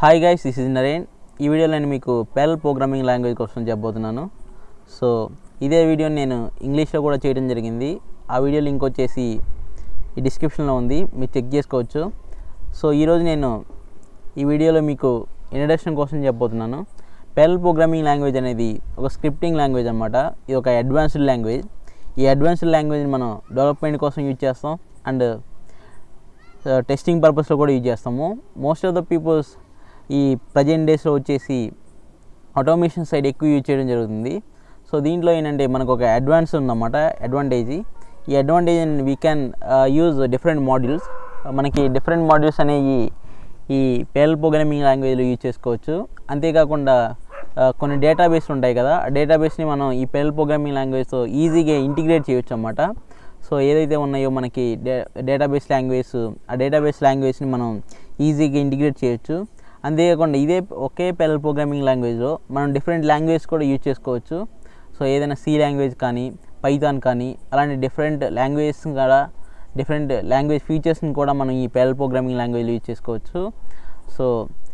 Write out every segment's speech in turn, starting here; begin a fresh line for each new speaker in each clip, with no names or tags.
hi guys this is Naren ఈ వీడియోలో నేను మీకు పెల్ ప్రోగ్రామింగ్ లాంగ్వేజ్ కోసం చెప్పబోతున్నాను సో ఇదే వీడియోని నేను ఇంగ్లీష్లో కూడా చేయడం జరిగింది ఆ వీడియో లింక్ వచ్చేసి ఈ డిస్క్రిప్షన్లో ఉంది మీరు చెక్ చేసుకోవచ్చు సో ఈరోజు నేను ఈ వీడియోలో మీకు ఇంట్రడక్షన్ కోసం చెప్పబోతున్నాను పెల్ ప్రోగ్రామింగ్ లాంగ్వేజ్ అనేది ఒక స్క్రిప్టింగ్ లాంగ్వేజ్ అనమాట ఇది ఒక అడ్వాన్స్డ్ లాంగ్వేజ్ ఈ అడ్వాన్స్డ్ లాంగ్వేజ్ని మనం డెవలప్మెంట్ కోసం యూజ్ చేస్తాం అండ్ టెస్టింగ్ పర్పస్లో కూడా యూజ్ చేస్తాము మోస్ట్ ఆఫ్ ద పీపుల్స్ ఈ ప్రజెంట్ డేస్లో వచ్చేసి ఆటోమేషన్ సైడ్ ఎక్కువ యూజ్ చేయడం జరుగుతుంది సో దీంట్లో ఏంటంటే మనకు ఒక అడ్వాన్స్ ఉందన్నమాట అడ్వాంటేజ్ ఈ advantage we can use different modules మనకి డిఫరెంట్ మాడ్యూల్స్ అనేవి ఈ పేల్ ప్రోగ్రామింగ్ లాంగ్వేజ్లో యూజ్ చేసుకోవచ్చు అంతేకాకుండా ఆ, కొన్ని డేటాబేస్లు ఉంటాయి కదా ఆ డేటాబేస్ని మనం ఈ పెల్ ప్రోగ్రామింగ్ లాంగ్వేజ్తో ఈజీగా ఇంటిగ్రేట్ చేయొచ్చు అన్నమాట సో ఏదైతే ఉన్నాయో మనకి డే డేటాబేస్ లాంగ్వేజ్ ఆ డేటాబేస్ లాంగ్వేజ్ని మనం ఈజీగా ఇంటిగ్రేట్ చేయొచ్చు అంతేకాకుండా ఇదే ఒకే పెల్ ప్రోగ్రామింగ్ లాంగ్వేజ్లో మనం డిఫరెంట్ లాంగ్వేజ్ కూడా యూజ్ చేసుకోవచ్చు సో ఏదైనా సి లాంగ్వేజ్ కానీ పైథాన్ కానీ అలాంటి డిఫరెంట్ లాంగ్వేజ్ కూడా డిఫరెంట్ లాంగ్వేజ్ ఫీచర్స్ని కూడా మనం ఈ పెల్ ప్రోగ్రామింగ్ లాంగ్వేజ్లో యూజ్ చేసుకోవచ్చు so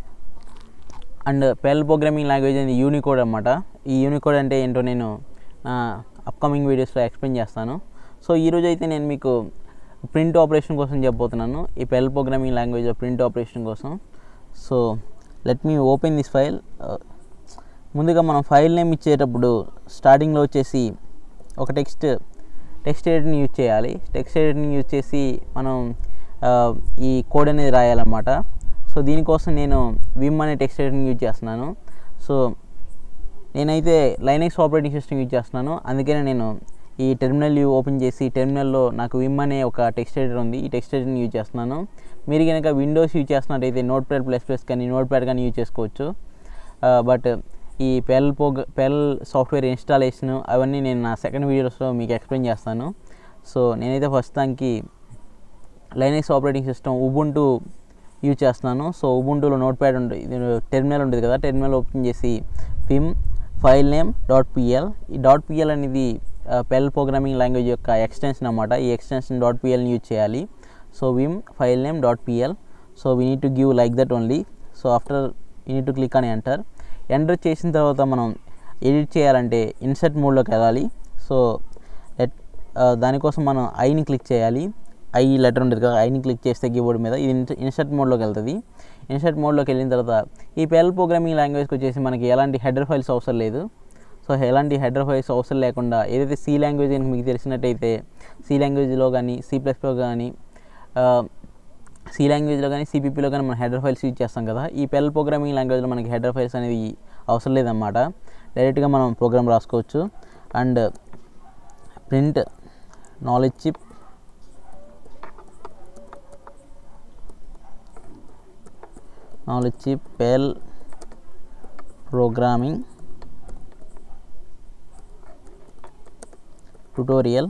and Perl programming language అనేది యూనికోడ్ అనమాట ఈ యూనికోడ్ అంటే ఏంటో నేను నా అప్కమింగ్ వీడియోస్లో ఎక్స్ప్లెయిన్ చేస్తాను సో ఈరోజు అయితే నేను మీకు ప్రింట్ ఆపరేషన్ కోసం చెప్పబోతున్నాను ఈ పెల్ ప్రోగ్రామింగ్ లాంగ్వేజ్లో ప్రింట్ ఆపరేషన్ కోసం so let me open this file ముందుగా మనం ఫైల్ నేమ్ ఇచ్చేటప్పుడు స్టార్టింగ్లో వచ్చేసి ఒక టెక్స్ట్ టెక్స్ట్ ఎడిట్ని యూజ్ చేయాలి టెక్స్ట్ ఎడిట్ని యూజ్ చేసి మనం ఆ, ఈ కోడ్ అనేది రాయాలన్నమాట సో దీనికోసం నేను విమ్ అనే టెక్స్ట్ ఎడిట్ని యూజ్ చేస్తున్నాను సో నేనైతే లైనెక్స్ ఆపరేటింగ్ సిస్టమ్ యూజ్ చేస్తున్నాను అందుకనే నేను ఈ టెర్మినల్ యూ ఓపెన్ చేసి టెర్మినల్లో నాకు విమ్ అనే ఒక టెక్స్ట్ ఎడిటర్ ఉంది ఈ టెక్స్ట్ ఎడిటర్ని యూజ్ చేస్తున్నాను మీరు కనుక విండోస్ యూజ్ చేస్తున్నట్టయితే నోట్ ప్యాడ్ ప్లస్ ప్లస్ కానీ నోట్ ప్యాడ్ కానీ యూజ్ చేసుకోవచ్చు బట్ ఈ పెల్ పోగ్ పెల్ సాఫ్ట్వేర్ ఇన్స్టాలేషన్ అవన్నీ నేను నా సెకండ్ వీడియోస్లో మీకు ఎక్స్ప్లెయిన్ చేస్తాను సో నేనైతే ప్రస్తుతానికి Linux operating system Ubuntu use చేస్తున్నాను సో ఉబుంటూలో నోట్ ప్యాడ్ ఉంటుంది టెర్మినల్ ఉంటుంది కదా టెర్మినల్ ఓపెన్ చేసి Vim file name dot PL ఈ డాట్ పిఎల్ అనేది పెల్ ప్రోగ్రామింగ్ లాంగ్వేజ్ యొక్క ఎక్స్టెన్షన్ అనమాట ఈ ఎక్స్టెన్షన్ డాట్ పిఎల్ని యూజ్ చేయాలి so Vim file name dot PL so we need to give like that only so after you need to click అని enter enter చేసిన తర్వాత మనం ఎడిట్ చేయాలంటే ఇన్సర్ట్ మోడ్లోకి వెళ్ళాలి సో లెట్ దానికోసం మనం ఐని క్లిక్ చేయాలి ఐ లెటర్ ఉంటుంది కదా ఐని క్లిక్ చేస్తే కీబోర్డ్ మీద ఇది ఇన్సర్ట్ మోడ్లోకి వెళ్తుంది ఇన్సర్ట్ మోడ్లోకి వెళ్ళిన తర్వాత ఈ పెల్ ప్రోగ్రామింగ్ లాంగ్వేజ్కి వచ్చేసి మనకి ఎలాంటి హెడర్ ఫైల్స్ అవసరం లేదు సో ఎలాంటి హెడర్ ఫైల్స్ అవసరం లేకుండా ఏదైతే సి లాంగ్వేజ్ అని మీకు తెలిసినట్టయితే సి లాంగ్వేజ్లో కానీ సి ప్లస్లో కానీ సి లాంగ్వేజ్లో కానీ సిపిపిలో కానీ మనం హెడర్ ఫైల్స్ యూజ్ చేస్తాం కదా ఈ పెల్ ప్రోగ్రామింగ్ లాంగ్వేజ్లో మనకి హెడర్ ఫైల్స్ అనేవి అవసరం లేదన్నమాట డైరెక్ట్గా మనం ప్రోగ్రామ్ రాసుకోవచ్చు and print knowledge chip knowledge chip Perl programming tutorial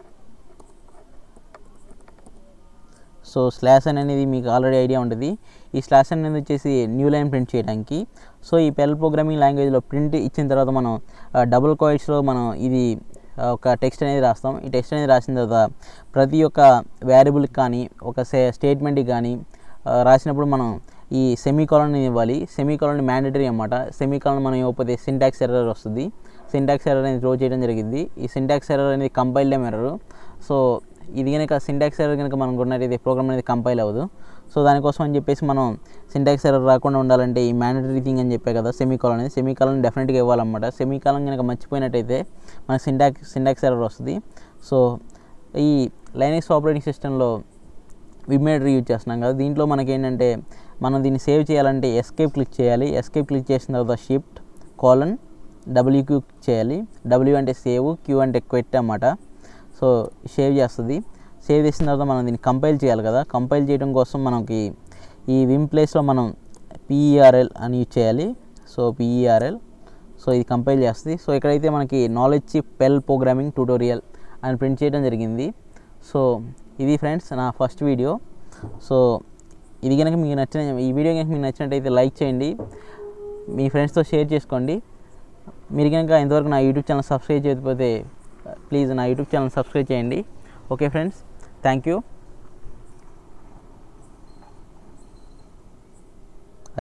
so slash అని అనేది మీకు ఆల్రెడీ ఐడియా ఉంటుంది ఈ స్లాష్ అనేది వచ్చేసి న్యూ లైన్ ప్రింట్ చేయడానికి సో ఈ పెల్ ప్రోగ్రామింగ్ లాంగ్వేజ్లో ప్రింట్ ఇచ్చిన తర్వాత మనం డబుల్ కాయిట్స్లో మనం ఇది ఆ, ఒక టెక్స్ట్ అనేది రాస్తాం ఈ టెక్స్ట్ అనేది రాసిన తర్వాత ప్రతి ఒక్క వేరియబుల్కి కానీ ఒక స్టేట్మెంట్కి కానీ ఆ, రాసినప్పుడు మనం ఈ సెమీ కాలన్ ఇవ్వాలి సెమీ కాలన్ మ్యాండటరీ అనమాట సెమీ కాలన్ మనం ఇవ్వకపోతే సింటాక్స్ ఎర్రర్ వస్తుంది సింటాక్స్ ఎర్రర్ అనేది త్రో చేయడం జరిగింది ఈ సింటాక్స్ ఎర్రర్ అనేది కంపైల్ ఎర్రర్ సో ఇది కనుక సింటాక్స్ ఎర్రర్ కనుక మనం కొన్నట్టయితే ప్రోగ్రామ్ అనేది కంపైల్ అవ్వదు సో దానికోసం అని చెప్పేసి మనం సింటాక్స్ ఎర్రర్ రాకుండా ఉండాలంటే ఈ మ్యాండటరీ థింగ్ అని చెప్పే కదా సెమీ కాలన్ అనేది సెమీ కాలన్ డెఫినెట్గా ఇవ్వాలన్నమాట సెమీ కాలన్ కనుక మర్చిపోయినట్టయితే మనకి సింటాక్స్ సింటాక్స్ ఎర్రర్ వస్తుంది సో ఈ లైనెక్స్ ఆపరేటింగ్ సిస్టంలో విమేటర్ యూజ్ చేస్తున్నాం కదా దీంట్లో మనకి ఏంటంటే మనం దీన్ని సేవ్ చేయాలంటే ఎస్కేప్ క్లిక్ చేయాలి ఎస్కేప్ క్లిక్ చేసిన తర్వాత షిఫ్ట్ కాలన్ డబ్ల్యూ క్యూ చేయాలి డబ్ల్యూ అంటే సేవ్ క్యూ అంటే క్విట్ అన్నమాట సో సేవ్ చేస్తుంది సేవ్ చేసిన తర్వాత మనం దీన్ని కంపైల్ చేయాలి కదా కంపైల్ చేయడం కోసం మనకి ఈ విమ్ ప్లేస్లో మనం పిఈఆర్ఎల్ అని యూజ్ చేయాలి సో పిఈఆర్ఎల్ సో ఇది కంపైల్ చేస్తుంది సో ఇక్కడైతే మనకి knowledge chip Perl programming tutorial అని ప్రింట్ చేయడం జరిగింది సో ఇది ఫ్రెండ్స్ నా ఫస్ట్ వీడియో సో ఇది కనుక మీకు నచ్చిన ఈ వీడియో కనుక మీకు నచ్చినట్టయితే లైక్ చేయండి మీ ఫ్రెండ్స్తో షేర్ చేసుకోండి మీరు కనుక ఇంతవరకు నా యూట్యూబ్ ఛానల్ సబ్స్క్రైబ్ చేయకపోతే ప్లీజ్ నా యూట్యూబ్ ఛానల్ సబ్స్క్రైబ్ చేయండి ఓకే ఫ్రెండ్స్ థ్యాంక్ యూ